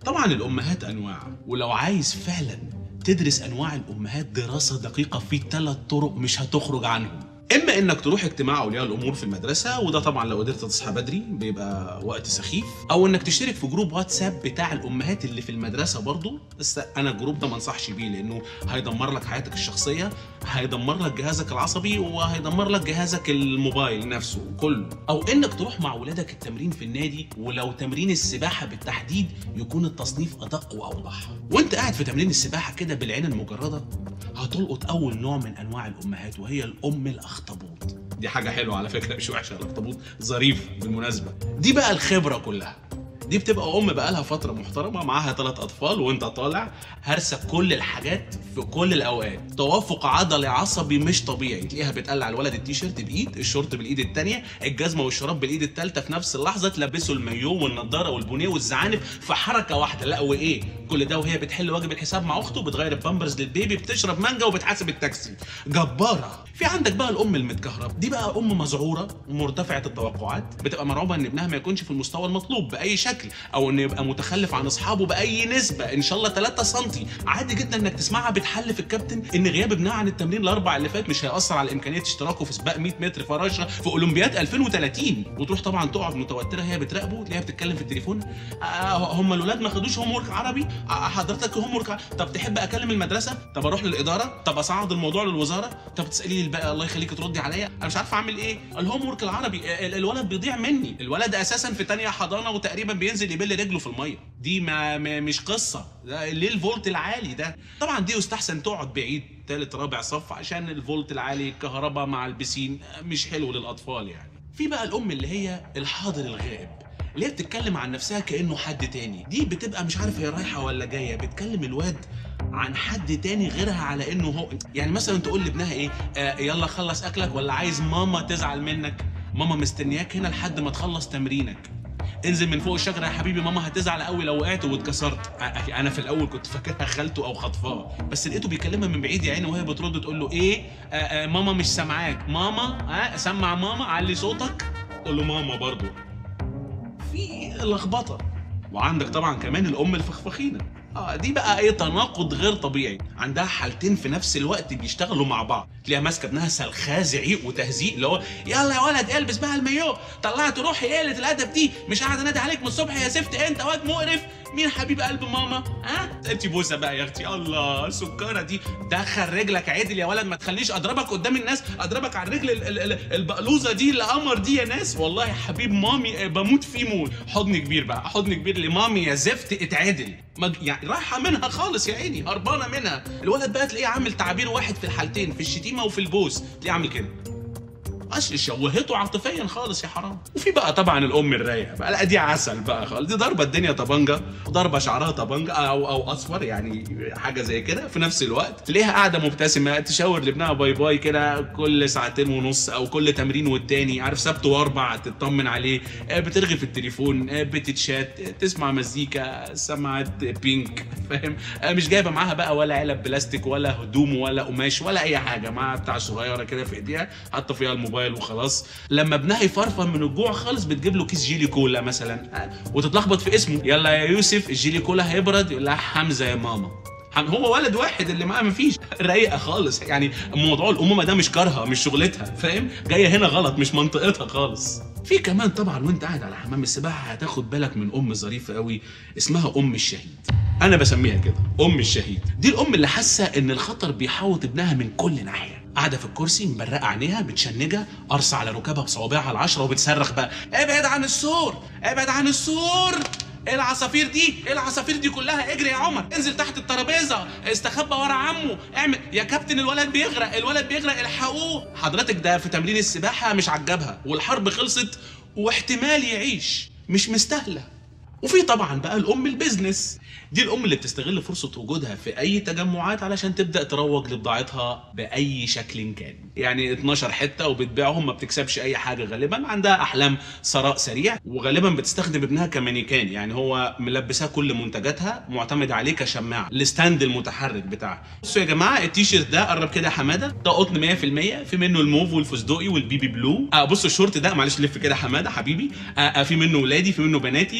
طبعا الامهات انواع ولو عايز فعلا تدرس انواع الامهات دراسه دقيقه في ثلاث طرق مش هتخرج عنهم اما انك تروح اجتماع اولياء الامور في المدرسه وده طبعا لو قدرت تصحى بدري بيبقى وقت سخيف او انك تشترك في جروب واتساب بتاع الامهات اللي في المدرسه برضو بس انا الجروب ده ما انصحش بيه لانه هيدمر لك حياتك الشخصيه هيدمر لك جهازك العصبي وهيدمر لك جهازك الموبايل نفسه كله او انك تروح مع ولادك التمرين في النادي ولو تمرين السباحه بالتحديد يكون التصنيف ادق واوضح وانت قاعد في تمرين السباحه كده بالعين المجرده هتلقط اول نوع من انواع الامهات وهي الام الاخطبوط دي حاجه حلوه على فكره مش وحشه الاخطبوط ظريف بالمناسبه دي بقى الخبره كلها دي بتبقى ام بقالها فتره محترمه معاها ثلاث اطفال وانت طالع هرسه كل الحاجات في كل الاوقات توافق عضلي عصبي مش طبيعي تلاقيها بتقلع الولد التيشيرت بايد الشورت بالايد الثانيه الجزمه والشراب بالايد الثالثه في نفس اللحظه تلبسه المايو والنضاره والبونيه والزعانف في حركه واحده لا وايه كل ده وهي بتحل واجب الحساب مع اخته بتغير البامبرز للبيبي بتشرب مانجا وبتحاسب التاكسي جباره في عندك بقى الام المتكهرب دي بقى ام مذعوره مرتفعه التوقعات بتبقى مرعوبه ان ابنها ما يكونش في المستوى المطلوب باي شكل او انه يبقى متخلف عن اصحابه باي نسبه ان شاء الله 3 سم عادي جدا انك تسمعها بتحلف الكابتن ان غياب ابنها عن التمرين الاربع اللي فات مش هياثر على امكانيه اشتراكه في سباق 100 متر فراشه في اولمبياد 2030 وتروح طبعا تقعد متوتره هي بتراقبه تلاقيها بتتكلم في التليفون آه هم الاولاد ما خدوش هوم ورك عربي آه حضرتك هوم ورك طب تحب اكلم المدرسه طب اروح للاداره طب اصعد الموضوع للوزاره طب تسالي لي بقى الله يخليك تردي عليا انا مش عارفه اعمل ايه الهوم ورك العربي ال- الولد بيضيع مني الولد اساسا في تانية حضانه وتقريبا بينزل يبل رجله في الميه دي ما, ما مش قصه ده ليه الفولت العالي ده طبعا دي يستحسن تقعد بعيد تالت رابع صف عشان الفولت العالي الكهرباء مع البسين مش حلو للاطفال يعني في بقى الام اللي هي الحاضر الغائب اللي هي بتتكلم عن نفسها كانه حد تاني دي بتبقى مش عارف هي رايحه ولا جايه بتكلم الواد عن حد تاني غيرها على انه هو يعني مثلا تقول لابنها ايه آه يلا خلص اكلك ولا عايز ماما تزعل منك ماما مستنياك هنا لحد ما تخلص تمرينك انزل من فوق الشجره يا حبيبي ماما هتزعل قوي لو وقعت واتكسرت آه، انا في الاول كنت فاكرها خالته او خطفاه بس لقيته بيكلمها من بعيد يا عيني وهي بترد تقول له ايه آه آه ماما مش سامعاك ماما ها آه سمع ماما علي صوتك تقول له ماما برضو في لخبطه وعندك طبعا كمان الام الفخفخينه اه دي بقى ايه تناقض غير طبيعي عندها حالتين في نفس الوقت بيشتغلوا مع بعض تلاقيها ماسكه ابنها سلخاه زعيق وتهزيق اللي هو يلا يا ولد البس بقى المايو طلعت روحي ايه قله الادب دي مش قاعد انادي عليك من الصبح يا زفت انت واد مقرف مين حبيب قلب ماما ها انت بوسه بقى يا اختي الله السكره دي دخل رجلك عدل يا ولد ما تخليش اضربك قدام الناس اضربك على الرجل ال- ال- ال- البقلوزه دي القمر دي يا ناس والله يا حبيب مامي آه، بموت فيه موت حضن كبير بقى حضن كبير لمامي يا زفت اتعدل ما- يعني رايحه منها خالص يا عيني هربانه منها الولد بقى تلاقيه عامل تعبير واحد في الحالتين في الشتيمه وفي البوس تلاقيه عامل كده اصل شوهته عاطفيا خالص يا حرام وفي بقى طبعا الام الرايقه بقى لا دي عسل بقى خالص دي ضربه الدنيا طبنجه وضربه شعرها طبنجه او او اصفر يعني حاجه زي كده في نفس الوقت تلاقيها قاعده مبتسمه تشاور لابنها باي باي كده كل ساعتين ونص او كل تمرين والتاني عارف سبت واربع تطمن عليه آه، بترغي في التليفون آه، بتتشات آه، تسمع مزيكا سماعات بينك فاهم آه، مش جايبه معاها بقى ولا علب بلاستيك ولا هدوم ولا قماش ولا اي حاجه معاها بتاع صغيره كده في ايديها حاطه فيها الموبايل وخلاص لما ابنها يفرفر من الجوع خالص بتجيب له كيس جيلي كولا مثلا آه، وتتلخبط في اسمه يلا يا يوسف الجيلي كولا هيبرد يقول لها حمزه يا ماما حم- هو ولد واحد اللي معاه مفيش رايقه خالص يعني موضوع الامومه ده مش كارهه مش شغلتها فاهم جايه هنا غلط مش منطقتها خالص في كمان طبعا وانت قاعد على حمام السباحه هتاخد بالك من ام ظريفه قوي اسمها ام الشهيد انا بسميها كده ام الشهيد دي الام اللي حاسه ان الخطر بيحوط ابنها من كل ناحيه قاعده في الكرسي مبرقه عينيها متشنجه قرصه على ركابها بصوابعها العشره وبتصرخ بقى ابعد عن السور ابعد عن السور ايه العصافير دي؟ ايه العصافير دي كلها؟ اجري يا عمر، انزل تحت الترابيزه، استخبى ورا عمه، اعمل يا كابتن الولد بيغرق، الولد بيغرق الحقوه، حضرتك ده في تمرين السباحه مش عجبها، والحرب خلصت واحتمال يعيش، مش مستاهله. وفي طبعا بقى الام البيزنس دي الام اللي بتستغل فرصه وجودها في اي تجمعات علشان تبدا تروج لبضاعتها باي شكل كان يعني 12 حته وبتبيعهم ما بتكسبش اي حاجه غالبا عندها احلام ثراء سريع وغالبا بتستخدم ابنها كمانيكان يعني هو ملبساه كل منتجاتها معتمد عليه كشماعه الستاند المتحرك بتاعها بصوا يا جماعه التيشيرت ده قرب كده يا حماده ده قطن 100% في منه الموف والفستقي والبيبي بلو آه بصوا الشورت ده معلش لف كده يا حماده حبيبي آه آه في منه ولادي في منه بناتي سمول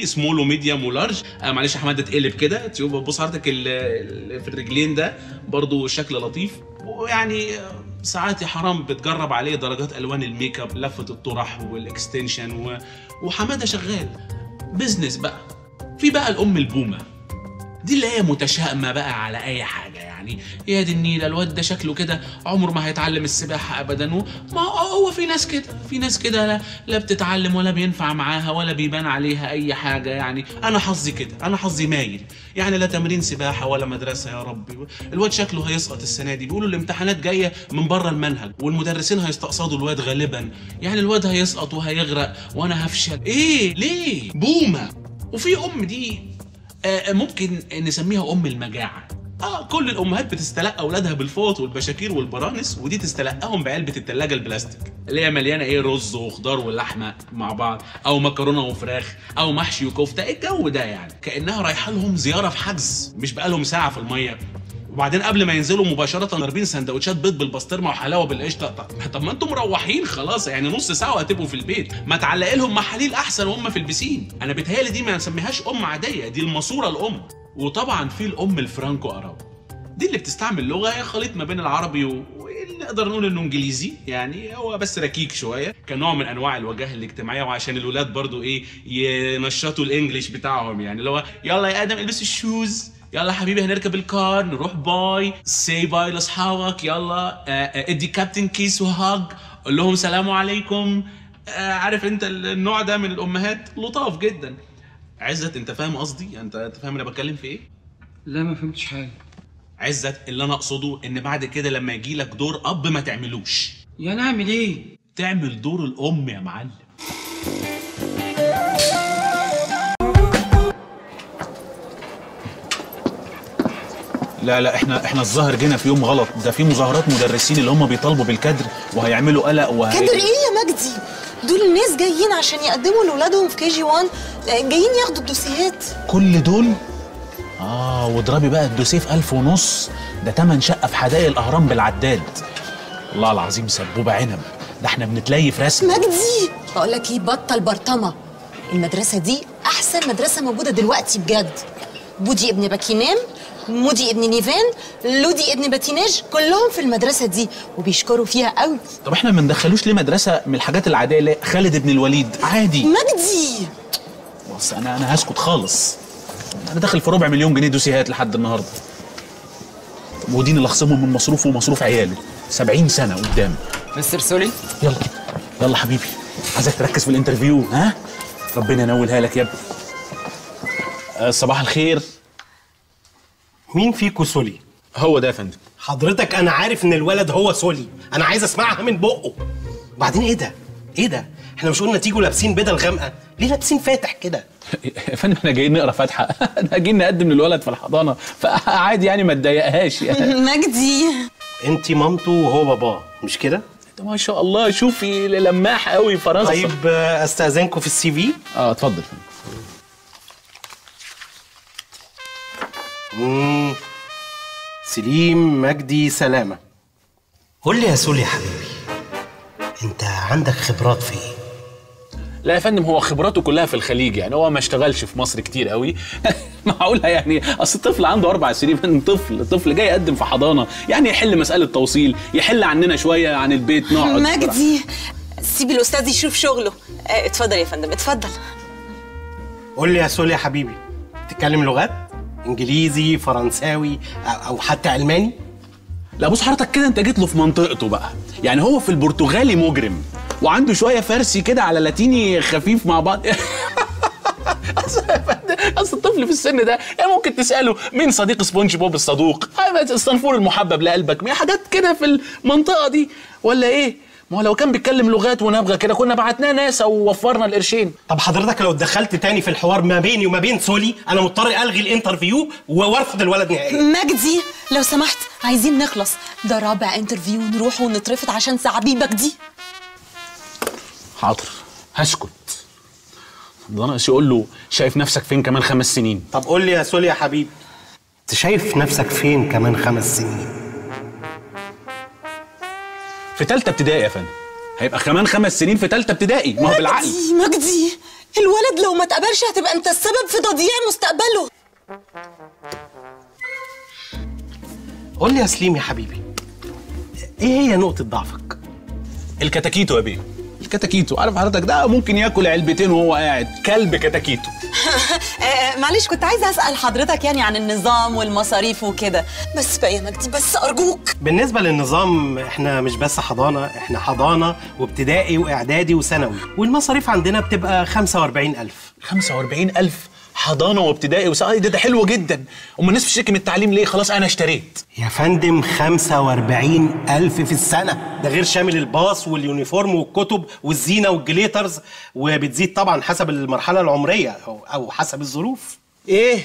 وميديوم ولارج آه معلش يا حماد اتقلب كده تشوف بص حضرتك ال- ال- في الرجلين ده برضو شكل لطيف ويعني آه، ساعات يا حرام بتجرب عليه درجات الوان الميك اب لفه الطرح والاكستنشن و... وحماده شغال بزنس بقى في بقى الام البومه دي اللي هي متشائمه بقى على اي حاجه يعني يا دي النيله الواد ده شكله كده عمره ما هيتعلم السباحه ابدا و- ما هو في ناس كده في ناس كده لا, لا بتتعلم ولا بينفع معاها ولا بيبان عليها اي حاجه يعني انا حظي كده انا حظي مايل يعني لا تمرين سباحه ولا مدرسه يا ربي الواد شكله هيسقط السنه دي بيقولوا الامتحانات جايه من بره المنهج والمدرسين هيستقصدوا الواد غالبا يعني الواد هيسقط وهيغرق وانا هفشل ايه ليه بومه وفي ام دي آه، ممكن نسميها ام المجاعه اه كل الامهات بتستلقى اولادها بالفوط والبشاكير والبرانس ودي تستلقاهم بعلبه التلاجة البلاستيك اللي هي مليانه ايه رز وخضار ولحمه مع بعض او مكرونه وفراخ او محشي وكفته ايه الجو ده يعني كانها رايحه لهم زياره في حجز مش بقالهم ساعه في الميه وبعدين قبل ما ينزلوا مباشرة ضاربين سندوتشات بيض بالبسطرمة وحلاوة بالقشطة طب, طب ما انتم مروحين خلاص يعني نص ساعة وهتبقوا في البيت ما تعلق لهم محاليل أحسن وهم في البسين أنا بتهيألي دي ما نسميهاش أم عادية دي الماسورة الأم وطبعا في الأم الفرانكو أراب دي اللي بتستعمل لغة هي خليط ما بين العربي و... نقدر نقول انه انجليزي يعني هو بس ركيك شويه كنوع من انواع الوجاهه الاجتماعيه وعشان الولاد برضو ايه ينشطوا الانجليش بتاعهم يعني اللي هو يلا يا ادم البس الشوز يلا حبيبي هنركب الكار نروح باي سي باي لاصحابك يلا آه، آه، ادي كابتن كيس وهاج قول لهم سلام عليكم آه، عارف انت النوع ده من الامهات لطاف جدا عزت انت فاهم قصدي انت انت فاهم انا بتكلم في ايه لا ما فهمتش حاجه عزت اللي انا اقصده ان بعد كده لما يجي لك دور اب ما تعملوش يعني اعمل ايه تعمل دور الام يا معلم لا لا احنا احنا الظاهر جينا في يوم غلط ده في مظاهرات مدرسين اللي هم بيطالبوا بالكدر وهيعملوا قلق وهي... كدر ايه يا مجدي دول الناس جايين عشان يقدموا لاولادهم في كي جي 1 جايين ياخدوا الدوسيهات كل دول اه واضربي بقى الدوسيه في ألف ونص ده تمن شقة في حدائق الأهرام بالعداد والله العظيم سبوبة عنب ده احنا بنتليف رسم مجدي بقول لك ايه بطل برطمه المدرسه دي احسن مدرسه موجوده دلوقتي بجد بودي ابن باكينام مودي ابن نيفان لودي ابن باتيناج كلهم في المدرسه دي وبيشكروا فيها قوي طب احنا ما ندخلوش ليه مدرسة من الحاجات العادية اللي خالد ابن الوليد عادي مجدي بص انا انا هسكت خالص انا داخل في ربع مليون جنيه دوسيهات لحد النهارده ودين اللي اخصمهم من مصروفه ومصروف عياله 70 سنة قدام مستر سولي يلا يلا حبيبي عايزك تركز في الانترفيو ها ربنا ينولها لك يا ابني آه، صباح الخير مين فيكو سولي؟ هو ده يا فندم حضرتك انا عارف ان الولد هو سولي انا عايز اسمعها من بقه وبعدين ايه ده ايه ده احنا مش قلنا تيجوا لابسين بدل غامقه ليه لابسين فاتح كده يا فندم احنا جايين نقرا فاتحه احنا جايين نقدم للولد في الحضانه فعادي يعني ما تضايقهاش يعني مجدي انت مامته وهو باباه مش كده ما شاء الله شوفي لماح قوي فرنسا طيب آه، استاذنكم في السي في اه اتفضل مم. سليم مجدي سلامه قول لي يا سولي يا حبيبي انت عندك خبرات في ايه لا يا فندم هو خبراته كلها في الخليج يعني هو ما اشتغلش في مصر كتير قوي معقولها يعني اصل الطفل عنده اربع سنين من طفل طفل جاي يقدم في حضانه يعني يحل مساله توصيل يحل عننا شويه عن البيت نقعد مجدي سيب الاستاذ يشوف شغله آه، اتفضل يا فندم اتفضل قول لي يا سولي يا حبيبي تتكلم لغات انجليزي فرنساوي أو- او حتى الماني لا بص حضرتك كده انت جيت له في منطقته بقى يعني هو في البرتغالي مجرم وعنده شويه فارسي كده على لاتيني خفيف مع بعض اصل يا فندم، اصل الطفل في السن ده يعني ممكن تساله مين صديق سبونج بوب الصدوق الصنفور المحبب لقلبك ما حاجات كده في المنطقه دي ولا ايه ما هو لو كان بيتكلم لغات ونبغى كده كنا بعتناه ناس او وفرنا القرشين طب حضرتك لو اتدخلت تاني في الحوار ما بيني وما بين سولي انا مضطر الغي الانترفيو وارفض الولد نهائيا مجدي لو سمحت عايزين نخلص ده رابع انترفيو نروح ونترفض عشان سعبيبك دي حاضر هسكت ده ناقص يقول له شايف نفسك فين كمان خمس سنين طب قول لي يا سولي يا حبيبي انت شايف نفسك فين كمان خمس سنين في تالتة ابتدائي يا فندم هيبقى كمان خمس سنين في تالتة ابتدائي ما هو بالعقل مجدي مجدي الولد لو ما اتقبلش هتبقى انت السبب في تضييع مستقبله قول لي يا سليم يا حبيبي ايه هي نقطه ضعفك الكتاكيتو يا بيه الكتاكيتو عارف حضرتك ده ممكن ياكل علبتين وهو قاعد كلب كتاكيتو آه معلش كنت عايزه اسال حضرتك يعني عن النظام والمصاريف وكده بس بقى يا مجدي بس ارجوك بالنسبه للنظام احنا مش بس حضانه احنا حضانه وابتدائي واعدادي وثانوي والمصاريف عندنا بتبقى 45000 45000 حضانه وابتدائي وثانوي ده ده حلو جدا امال الناس بتشتكي من التعليم ليه خلاص انا اشتريت يا فندم 45000 في السنة ده غير شامل الباص واليونيفورم والكتب والزينة والجليترز وبتزيد طبعا حسب المرحلة العمرية أو, أو حسب الظروف ايه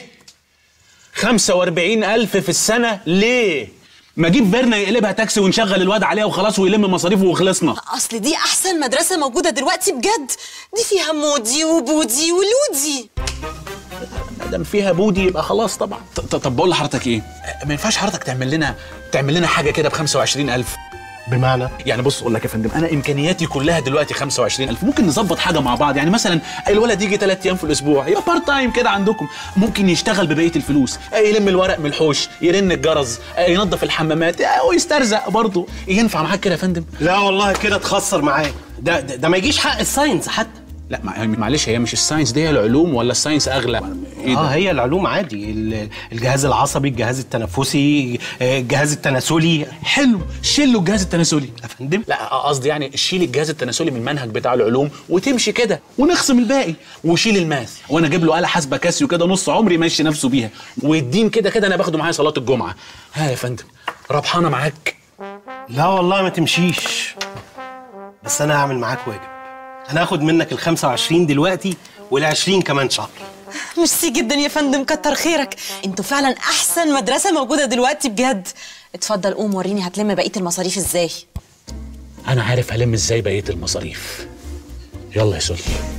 45000 في السنه ليه ما اجيب فيرنا يقلبها تاكسي ونشغل الواد عليها وخلاص ويلم مصاريفه وخلصنا اصل دي احسن مدرسه موجوده دلوقتي بجد دي فيها مودي وبودي ولودي ما دام فيها بودي يبقى خلاص طبعا ط- ط- طب بقول لحضرتك ايه ما ينفعش حضرتك تعمل لنا تعمل لنا حاجه كده ب 25000 بمعنى يعني بص اقول لك يا فندم انا امكانياتي كلها دلوقتي 25000 ممكن نظبط حاجه مع بعض يعني مثلا الولد يجي ثلاث ايام في الاسبوع يبقى بارت تايم كده عندكم ممكن يشتغل ببقيه الفلوس يلم الورق من الحوش يرن الجرس ينظف الحمامات ويسترزق برضه ينفع معاك كده يا فندم لا والله كده تخسر معاك ده, ده, ده ما يجيش حق الساينس حتى لا مع- معلش هي مش الساينس دي هي العلوم ولا الساينس اغلى ايه اه ده هي العلوم عادي ال- الجهاز العصبي الجهاز التنفسي آه، الجهاز التناسلي حلو شيلوا الجهاز التناسلي يا فندم لا قصدي يعني شيل الجهاز التناسلي من المنهج بتاع العلوم وتمشي كده ونخصم الباقي وشيل الماث وانا اجيب له آلة حاسبة كاسيو كده نص عمري ماشي نفسه بيها والدين كده كده انا باخده معايا صلاة الجمعة ها يا فندم ربحانة معاك لا والله ما تمشيش بس انا هعمل معاك واجب انا هاخد منك ال 25 دلوقتي وال 20 كمان شهر ميرسي جدا يا فندم كتر خيرك انتوا فعلا احسن مدرسه موجوده دلوقتي بجد اتفضل قوم وريني هتلم بقيه المصاريف ازاي انا عارف هلم ازاي بقية المصاريف يلا يا سولي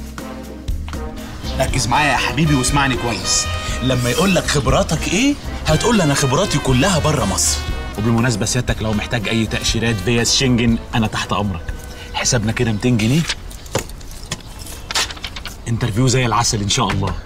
ركز معايا يا حبيبي واسمعني كويس لما يقول لك خبراتك ايه هتقول له انا خبراتي كلها بره مصر وبالمناسبه سيادتك لو محتاج اي تاشيرات فيز شنجن انا تحت امرك حسابنا كده 200 جنيه انترفيو زي العسل ان شاء الله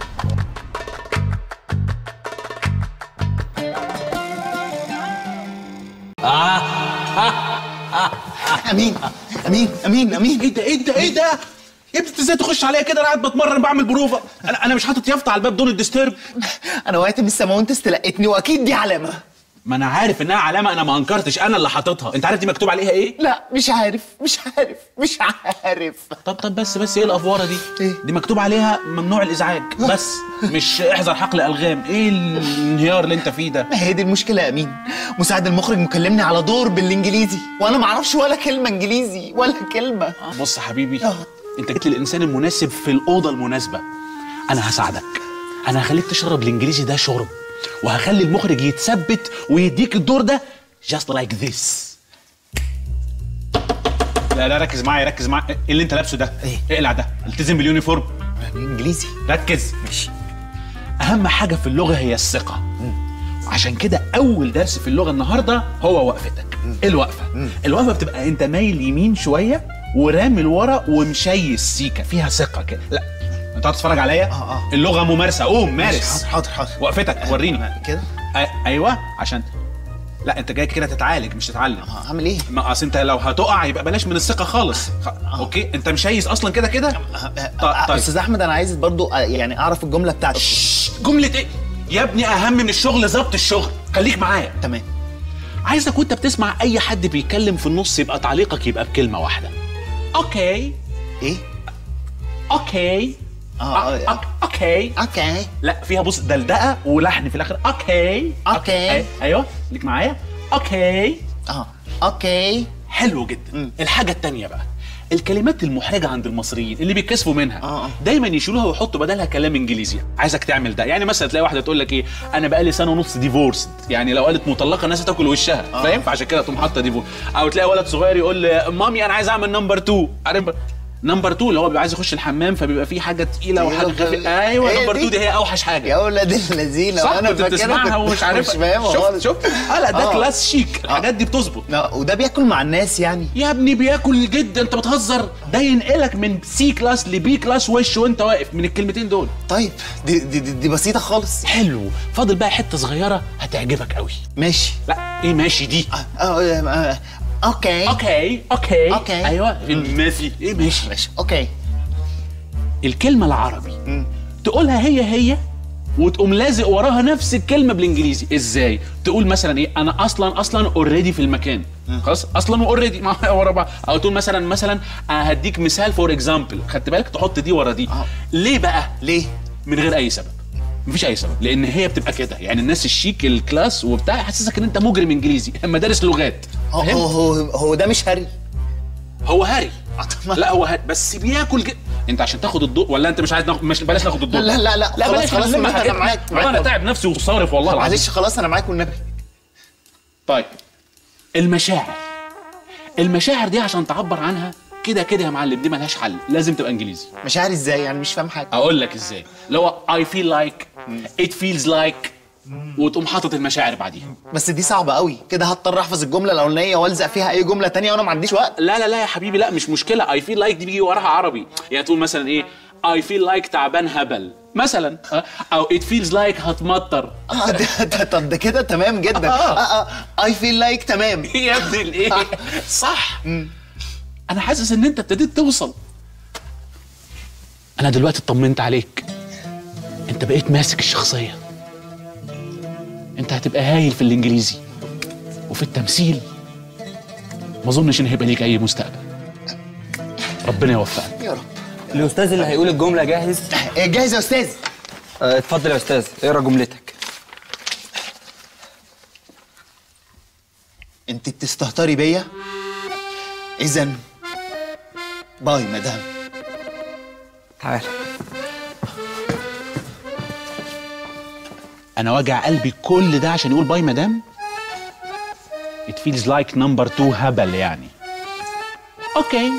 امين امين امين امين ايه ده ايه ده ايه ده يا ابني انت ازاي تخش عليا كده انا قاعد بتمرن بعمل بروفه انا انا مش حاطط يافطه على الباب دون الديسترب انا وقعت من السما وانت استلقيتني واكيد دي علامه ما انا عارف انها علامه انا ما انكرتش انا اللي حاططها انت عارف دي مكتوب عليها ايه لا مش عارف مش عارف مش عارف طب طب بس بس ايه الافواره دي إيه؟ دي مكتوب عليها ممنوع الازعاج بس مش احذر حقل الغام ايه الانهيار اللي انت فيه ده ما هي دي المشكله يا امين مساعد المخرج مكلمني على دور بالانجليزي وانا ما اعرفش ولا كلمه انجليزي ولا كلمه بص يا حبيبي آه. انت جيت للانسان المناسب في الاوضه المناسبه انا هساعدك انا هخليك تشرب الانجليزي ده شرب وهخلي المخرج يتثبت ويديك الدور ده just like this لا لا ركز معايا ركز معايا ايه اللي انت لابسه ده إيه؟ اقلع ده التزم باليونيفورم انجليزي ركز ماشي اهم حاجه في اللغه هي الثقه عشان كده اول درس في اللغه النهارده هو وقفتك ايه الوقفه الوقفه بتبقى انت مايل يمين شويه ورامي لورا ومشيس سيكه فيها ثقه كده لا انت هتتفرج عليا آه، آه. اللغه ممارسه قوم مارس حاضر حاضر وقفتك وريني كده أ- ايوه عشان لا انت جاي كده تتعالج مش تتعلم آه، هعمل ايه ما اصل انت لو هتقع يبقى بلاش من الثقه خالص خ... اوكي انت مشيس اصلا كده كده طيب طيب استاذ احمد انا عايز برضو آه، يعني اعرف الجمله بتاعتك شش، جمله ايه يا ابني اهم من الشغل ظبط الشغل خليك معايا تمام عايزك وانت بتسمع اي حد بيتكلم في النص يبقى تعليقك يبقى بكلمه واحده اوكي ايه اوكي آه، أ- آه. أوك- اوكي اوكي لا فيها بص دلدقه ولحن في الاخر اوكي أوكي. أي- ايوه ليك معايا اوكي اه اوكي حلو جدا الحاجه التانية بقى الكلمات المحرجه عند المصريين اللي بيتكسفوا منها آه، آه. دايما يشيلوها ويحطوا بدلها كلام انجليزي عايزك تعمل ده يعني مثلا تلاقي واحده تقول لك ايه انا بقالي سنه ونص ديفورسد يعني لو قالت مطلقه الناس هتاكل وشها فاهم فعشان كده تقوم حاطه ديفورس او تلاقي ولد صغير يقول لي، مامي انا عايز اعمل نمبر 2 عارف نمبر 2 اللي هو بيبقى عايز يخش الحمام فبيبقى فيه حاجه تقيله وحاجه أيوة، خفيفه ايوه هي نمبر دي. 2 دي هي اوحش حاجه يا ولاد اللذينه صح وانا كنت فاكرها بتسمعها كنت ومش عارفها مش فاهمها شفت خالص شفت اه لا ده آه. كلاس شيك الحاجات دي بتظبط لا وده بياكل مع الناس يعني يا ابني بياكل جدا انت بتهزر ده ينقلك من سي كلاس لبي كلاس وش وانت واقف من الكلمتين دول طيب دي دي, دي, دي بسيطه خالص حلو فاضل بقى حته صغيره هتعجبك قوي ماشي لا ايه ماشي دي آه، آه، آه، اوكي اوكي اوكي أوكي. ايوه ماشي ايه ماشي ماشي اوكي الكلمه العربي تقولها هي هي وتقوم لازق وراها نفس الكلمه بالانجليزي ازاي تقول مثلا ايه انا اصلا اصلا اوريدي في المكان خلاص اصلا واوريدي ورا بعض او تقول مثلا مثلا هديك مثال فور اكزامبل خدت بالك تحط دي ورا دي آه. ليه بقى ليه من غير اي سبب مفيش اي سبب لان هي بتبقى كده يعني الناس الشيك الكلاس وبتاع يحسسك ان انت مجرم انجليزي مدارس لغات هو فهمت؟ هو هو, هو ده مش هري هو هاري آه، طب ما- لا هو هاري بس بياكل جد. انت عشان تاخد الضوء ولا انت مش عايز ناخد مش بلاش ناخد الضوء لا، لا، لا، لا خلاص، بلاش خلاص، نلم أنا حاجات. معاك، معاك انا والله. تعب نفسي وصارف والله العظيم معلش خلاص انا معاك والنبي طيب المشاعر المشاعر دي عشان تعبر عنها كده كده يا معلم دي ملهاش حل لازم تبقى انجليزي مشاعر ازاي يعني مش فاهم حاجه اقول لك ازاي اللي هو I feel like it feels like وتقوم حاطط المشاعر بعديها بس دي صعبه قوي كده هضطر احفظ الجمله الاولانيه والزق فيها اي جمله تانية وانا ما عنديش وقت لا لا لا يا حبيبي لا مش مشكله I feel like دي بيجي وراها عربي يعني تقول مثلا ايه I feel like تعبان هبل مثلا أه؟ او it feels like هتمطر اه ده, ده طب ده كده تمام جدا اه اه اي فيل لايك تمام يا ابني الايه صح انا حاسس ان انت ابتديت توصل انا دلوقتي اطمنت عليك انت بقيت ماسك الشخصيه انت هتبقى هايل في الانجليزي وفي التمثيل ما اظنش ان هيبقى ليك اي مستقبل ربنا يوفقك يا رب الاستاذ اللي هيقول الجمله جاهز إيه، جاهز يا استاذ آه، اتفضل يا استاذ اقرا جملتك انت بتستهتري بيا اذا باي مدام تعال انا وجع قلبي كل ده عشان يقول باي مدام it feels like number two هبل يعني اوكي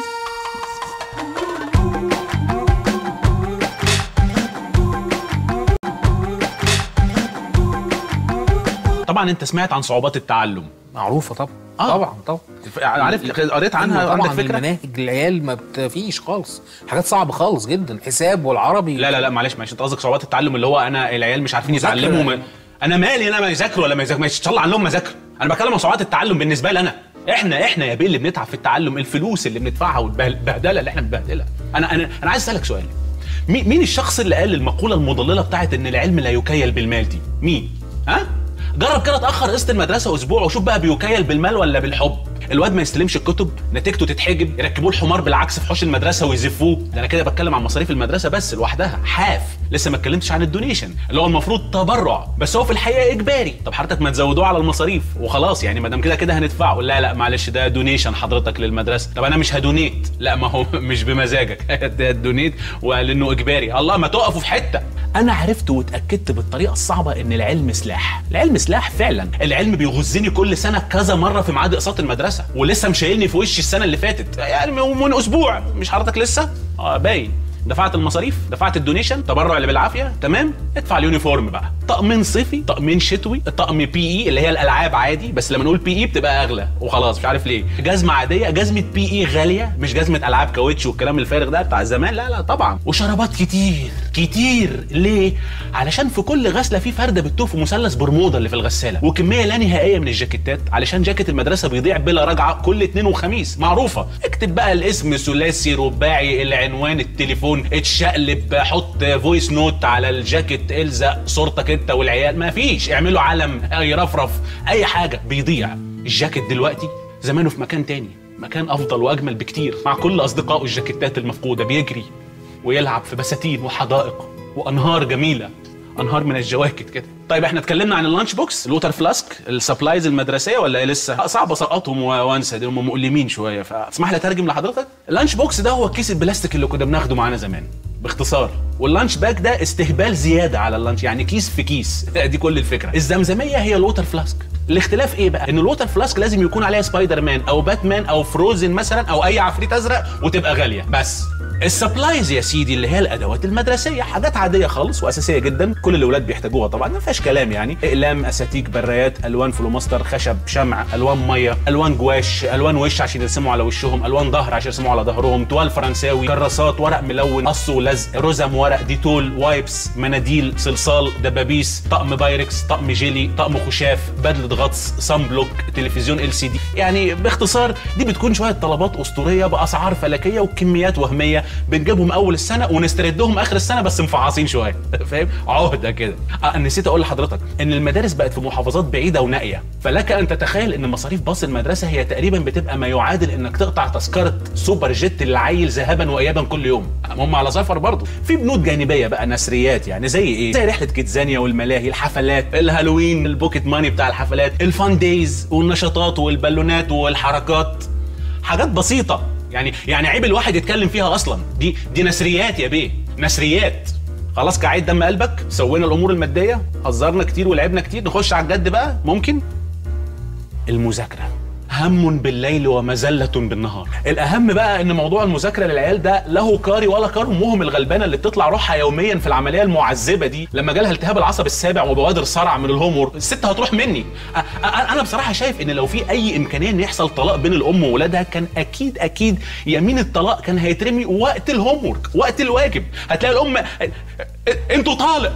طبعا انت سمعت عن صعوبات التعلم معروفه طبعا آه. طبعا طبعا عارف قريت عنها طبعا عندك فكره المناهج العيال ما بتفيش خالص حاجات صعبه خالص جدا حساب والعربي لا لا لا معلش معلش انت قصدك صعوبات التعلم اللي هو انا العيال مش عارفين مذاكرة يتعلموا ما... يعني. انا مالي انا ما يذاكروا ولا ما يذاكروا ما يشاء عنهم ما يذاكروا انا بتكلم عن صعوبات التعلم بالنسبه لي انا احنا احنا يا بيه اللي بنتعب في التعلم الفلوس اللي بندفعها والبهدله اللي احنا بنبهدلها انا انا انا عايز اسالك سؤال مين مين الشخص اللي قال المقوله المضلله بتاعت ان العلم لا يكيل بالمال دي مين ها جرب كده تاخر قسط المدرسه اسبوع وشوف بقى بيكيل بالمال ولا بالحب الواد ما يستلمش الكتب نتيجته تتحجب يركبوه الحمار بالعكس في حوش المدرسه ويزفوه ده انا كده بتكلم عن مصاريف المدرسه بس لوحدها حاف لسه ما اتكلمتش عن الدونيشن اللي هو المفروض تبرع بس هو في الحقيقه اجباري طب حضرتك ما تزودوه على المصاريف وخلاص يعني ما دام كده كده هندفعه لا لا معلش ده دونيشن حضرتك للمدرسه طب انا مش هدونيت لا ما هو مش بمزاجك هتدونيت ولانه اجباري الله ما تقفوا في حته انا عرفت واتاكدت بالطريقه الصعبه ان العلم سلاح العلم سلاح فعلا العلم بيغزني كل سنه كذا مره في ميعاد اقساط المدرسه ولسه مشايلني في وشي السنه اللي فاتت يعني من اسبوع مش حضرتك لسه اه باين دفعت المصاريف دفعت الدونيشن تبرع اللي بالعافيه تمام ادفع اليونيفورم بقى طقمين صيفي طقمين شتوي طقم بي اي اللي هي الالعاب عادي بس لما نقول بي اي بتبقى اغلى وخلاص مش عارف ليه جزمه عاديه جزمه بي اي غاليه مش جزمه العاب كاوتش والكلام الفارغ ده بتاع زمان لا لا طبعا وشرابات كتير كتير ليه علشان في كل غسله في فرده بتطوف مثلث برمودا اللي في الغساله وكميه لا نهائيه من الجاكيتات علشان جاكيت المدرسه بيضيع بلا رجعه كل اثنين وخميس معروفه اكتب بقى الاسم ثلاثي رباعي العنوان التليفون اتشقلب حط فويس نوت على الجاكيت الزق صورتك انت والعيال ما فيش اعملوا علم يرفرف اي حاجه بيضيع الجاكيت دلوقتي زمانه في مكان تاني مكان افضل واجمل بكتير مع كل اصدقائه الجاكيتات المفقوده بيجري ويلعب في بساتين وحدائق وانهار جميله انهار من الجواكت كده طيب احنا اتكلمنا عن اللانش بوكس الوتر فلاسك السبلايز المدرسيه ولا إيه لسه صعب اسقطهم و- وانسى دي هم مؤلمين شويه فاسمح لي اترجم لحضرتك اللانش بوكس ده هو الكيس البلاستيك اللي كنا بناخده معانا زمان باختصار واللانش باك ده استهبال زياده على اللانش يعني كيس في كيس دي كل الفكره الزمزميه هي الوتر فلاسك الاختلاف ايه بقى ان الووتر فلاسك لازم يكون عليها سبايدر مان او باتمان او فروزن مثلا او اي عفريت ازرق وتبقى غاليه بس السبلايز يا سيدي اللي هي الادوات المدرسيه حاجات عاديه خالص واساسيه جدا كل الاولاد بيحتاجوها طبعا ما فيهاش كلام يعني اقلام اساتيك برايات الوان فلوماستر خشب شمع الوان ميه الوان جواش الوان وش عشان يرسموا على وشهم الوان ظهر عشان يرسموا على ظهرهم توال فرنساوي كراسات ورق ملون قص ولزق رزم ورق ديتول وايبس مناديل صلصال دبابيس طقم بايركس طقم جيلي طقم خشاف بدله غطس صن بلوك تلفزيون ال سي دي يعني باختصار دي بتكون شويه طلبات اسطوريه باسعار فلكيه وكميات وهميه بنجيبهم اول السنه ونستردهم اخر السنه بس مفعصين شويه فاهم عهده كده آه نسيت اقول لحضرتك ان المدارس بقت في محافظات بعيده ونائيه فلك ان تتخيل ان مصاريف باص المدرسه هي تقريبا بتبقى ما يعادل انك تقطع تذكره سوبر جيت للعيل ذهابا وايابا كل يوم هم على سفر برضه في بنود جانبيه بقى نثريات يعني زي ايه زي رحله كيدزانيا والملاهي الحفلات الهالوين البوكيت ماني بتاع الحفلات الفان دايز والنشاطات والبالونات والحركات حاجات بسيطه يعني يعني عيب الواحد يتكلم فيها اصلا دي دي نثريات يا بيه نثريات خلاص كعيد دم قلبك سوينا الامور الماديه هزرنا كتير ولعبنا كتير نخش على الجد بقى ممكن المذاكره هم بالليل ومزلة بالنهار الأهم بقى إن موضوع المذاكرة للعيال ده له كاري ولا كار أمهم الغلبانة اللي بتطلع روحها يوميا في العملية المعذبة دي لما جالها التهاب العصب السابع وبوادر صرع من الهومور الست هتروح مني أ- أ- أنا بصراحة شايف إن لو في أي إمكانية إن يحصل طلاق بين الأم وولادها كان أكيد أكيد يمين الطلاق كان هيترمي وقت الهومورك وقت الواجب هتلاقي الأم أنتوا طالق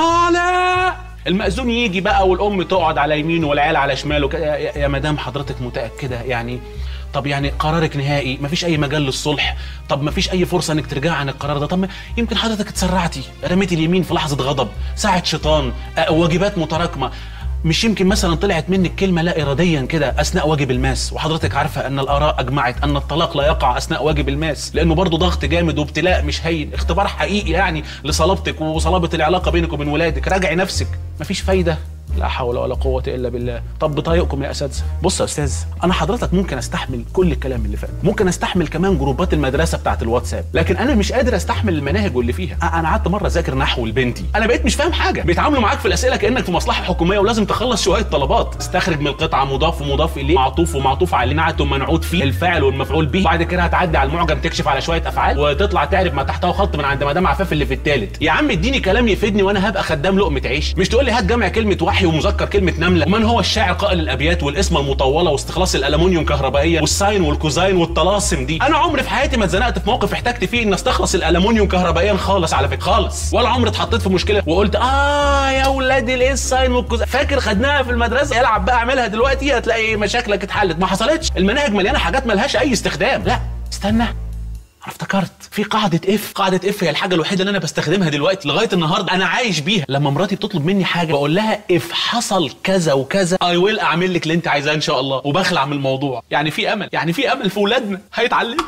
طالق المأذون يجي بقى والأم تقعد على يمينه والعيال على شماله كده. يا, يا- يا مدام حضرتك متأكدة يعني طب يعني قرارك نهائي مفيش اي مجال للصلح طب مفيش اي فرصه انك ترجعي عن القرار ده طب ما يمكن حضرتك اتسرعتي رميتي اليمين في لحظه غضب ساعه شيطان أه، واجبات متراكمه مش يمكن مثلا طلعت منك كلمه لا اراديا كده اثناء واجب الماس وحضرتك عارفه ان الاراء اجمعت ان الطلاق لا يقع اثناء واجب الماس لانه برضه ضغط جامد وابتلاء مش هين اختبار حقيقي يعني لصلابتك وصلابه العلاقه بينك وبين ولادك راجعي نفسك مفيش فايده لا حول ولا قوة إلا بالله طب بطايقكم يا أساتذة بص يا أستاذ أنا حضرتك ممكن أستحمل كل الكلام اللي فات ممكن أستحمل كمان جروبات المدرسة بتاعت الواتساب لكن أنا مش قادر أستحمل المناهج واللي فيها أ- أنا قعدت مرة أذاكر نحو لبنتي أنا بقيت مش فاهم حاجة بيتعاملوا معاك في الأسئلة كأنك في مصلحة حكومية ولازم تخلص شوية طلبات استخرج من القطعة مضاف ومضاف إليه معطوف ومعطوف عليه نعت ومنعوت فيه الفاعل والمفعول به بعد كده هتعدي على المعجم تكشف على شوية أفعال وتطلع تعرف ما تحته خط من عند مدام عفاف اللي في التالت يا عم اديني كلام يفيدني وأنا هبقى خدام لقمة عيش مش تقول لي هات جمع كلمة وحي ومذكر كلمة نملة ومن هو الشاعر قائل الأبيات والاسم المطولة واستخلاص الألمونيوم كهربائيا والساين والكوزاين والطلاسم دي أنا عمري في حياتي ما اتزنقت في موقف احتجت فيه إن استخلص الألمونيوم كهربائيا خالص على فكرة خالص ولا عمري اتحطيت في مشكلة وقلت آه يا ولادي ليه الساين والكوزاين فاكر خدناها في المدرسة العب بقى اعملها دلوقتي هتلاقي مشاكلك اتحلت ما حصلتش المناهج مليانة حاجات ملهاش أي استخدام لا استنى انا افتكرت في قاعدة اف قاعدة اف هي الحاجة الوحيدة اللي انا بستخدمها دلوقتي لغاية النهاردة انا عايش بيها لما مراتي بتطلب مني حاجة بقول لها اف حصل كذا وكذا اي ويل اعمل لك اللي انت عايزاه ان شاء الله وبخلع من الموضوع يعني في امل يعني في امل في ولادنا هيتعلموا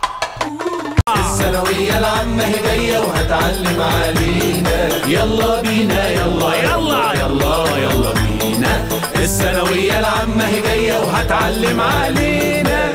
الثانوية العامة هدية وهتعلم علينا يلا بينا يلا يلا يلا يلا بينا الثانوية العامة هدية وهتعلم علينا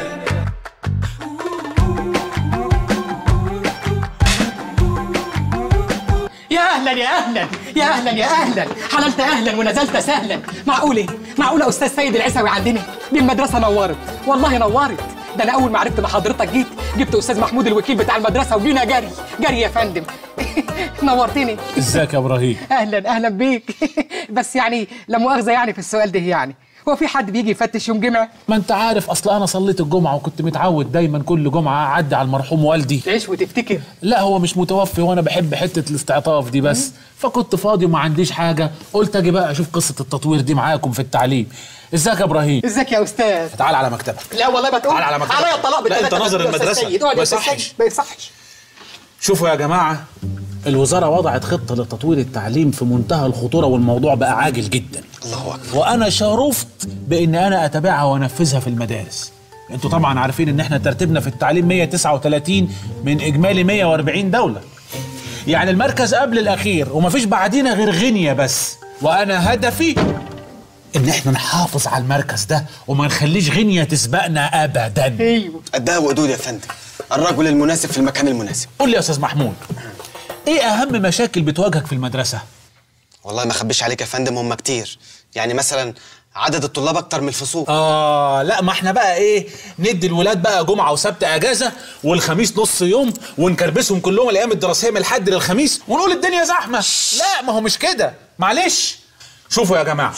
يا اهلا يا اهلا يا اهلا يا اهلا حللت اهلا ونزلت سهلا معقول ايه معقول استاذ سيد العسوي عندنا دي المدرسه نورت والله نورت ده انا اول ما عرفت ان حضرتك جيت جبت استاذ محمود الوكيل بتاع المدرسه وجينا جري جري يا فندم نورتني ازيك يا ابراهيم اهلا اهلا بيك بس يعني لا مؤاخذه يعني في السؤال ده يعني هو في حد بيجي يفتش يوم جمعه ما انت عارف اصل انا صليت الجمعه وكنت متعود دايما كل جمعه اعدي على المرحوم والدي تعيش وتفتكر لا هو مش متوفي وانا بحب حته الاستعطاف دي بس فكنت فاضي وما عنديش حاجه قلت اجي بقى اشوف قصه التطوير دي معاكم في التعليم ازيك يا ابراهيم ازيك يا استاذ تعال على مكتبك لا والله ما تقول تعال على مكتبك. عليا الطلاق لا، بالثلاثة أنت ناظر يا أستاذ المدرسة. سيد. اقعد يا ما أستاذ يصحش. سيد. ما يصحش شوفوا يا جماعه الوزاره وضعت خطه لتطوير التعليم في منتهى الخطوره والموضوع بقى عاجل جدا الله اكبر وانا شرفت بان انا اتابعها وانفذها في المدارس انتوا طبعا عارفين ان احنا ترتيبنا في التعليم 139 من اجمالي 140 دوله يعني المركز قبل الاخير ومفيش بعدينا غير غينيا بس وانا هدفي ان احنا نحافظ على المركز ده وما نخليش غينيا تسبقنا ابدا ايوه قدها وقدود يا فندم الرجل المناسب في المكان المناسب قول لي يا استاذ محمود ايه اهم مشاكل بتواجهك في المدرسه والله ما اخبيش عليك يا فندم هم كتير يعني مثلا عدد الطلاب اكتر من الفصول اه لا ما احنا بقى ايه ندي الولاد بقى جمعه وسبت اجازه والخميس نص يوم ونكربسهم كلهم الايام الدراسيه من الحد للخميس ونقول الدنيا زحمه لا ما هو مش كده معلش شوفوا يا جماعه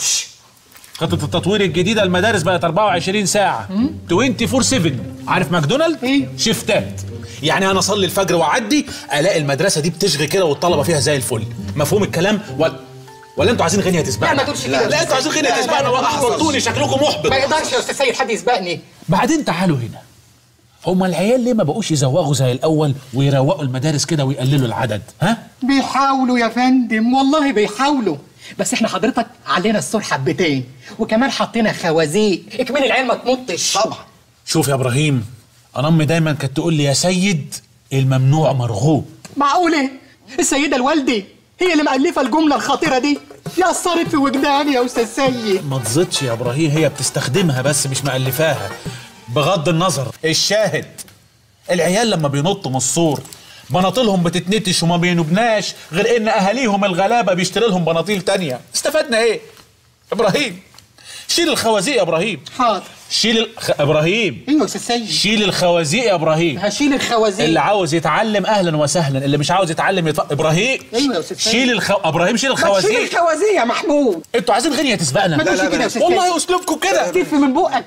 خطة التطوير الجديدة المدارس بقت 24 ساعة 24 7 عارف ماكدونالد؟ إيه؟ شيفتات يعني انا اصلي الفجر واعدي الاقي المدرسة دي بتشغي كده والطلبة فيها زي الفل مفهوم الكلام ولا ولا انتوا عايزين غنية تسبقنا؟ لا، ما تقولش كده. لا انتوا عايزين غنية لا، لا، تسبقنا لا، ولا ما احبطتوني شكلكم محبط ما يقدرش يا استاذ سيد حد يسبقني بعدين تعالوا هنا هما العيال ليه ما بقوش يزوغوا زي الاول ويروقوا المدارس كده ويقللوا العدد ها بيحاولوا يا فندم والله بيحاولوا بس احنا حضرتك علينا السور حبتين وكمان حطينا خوازيق اكمل العيال ما تمطش طبعا شوف يا ابراهيم انا امي دايما كانت تقول لي يا سيد الممنوع مرغوب معقولة السيدة الوالدة هي اللي مألفة الجملة الخطيرة دي يا أثرت في وجداني يا أستاذ سيد ما تزيدش يا ابراهيم هي بتستخدمها بس مش مألفاها بغض النظر الشاهد العيال لما بينطوا من السور بناطيلهم بتتنتش وما بينبناش غير ان اهاليهم الغلابه بيشتري لهم بناطيل تانية استفدنا ايه ابراهيم شيل الخوازيق يا ابراهيم حاضر شيل الخ... ابراهيم ايوه يا استاذ سيد شيل الخوازيق يا ابراهيم هشيل الخوازيق اللي عاوز يتعلم اهلا وسهلا اللي مش عاوز يتعلم يتف... ابراهيم ايوه يا استاذ سيد شيل الخو... ابراهيم شيل ما تشيل الخوازيق الخوازيق يا محمود انتوا عايزين غنية تسبقنا ما تقولش كده يا استاذ سيد والله اسلوبكم كده تف من بقك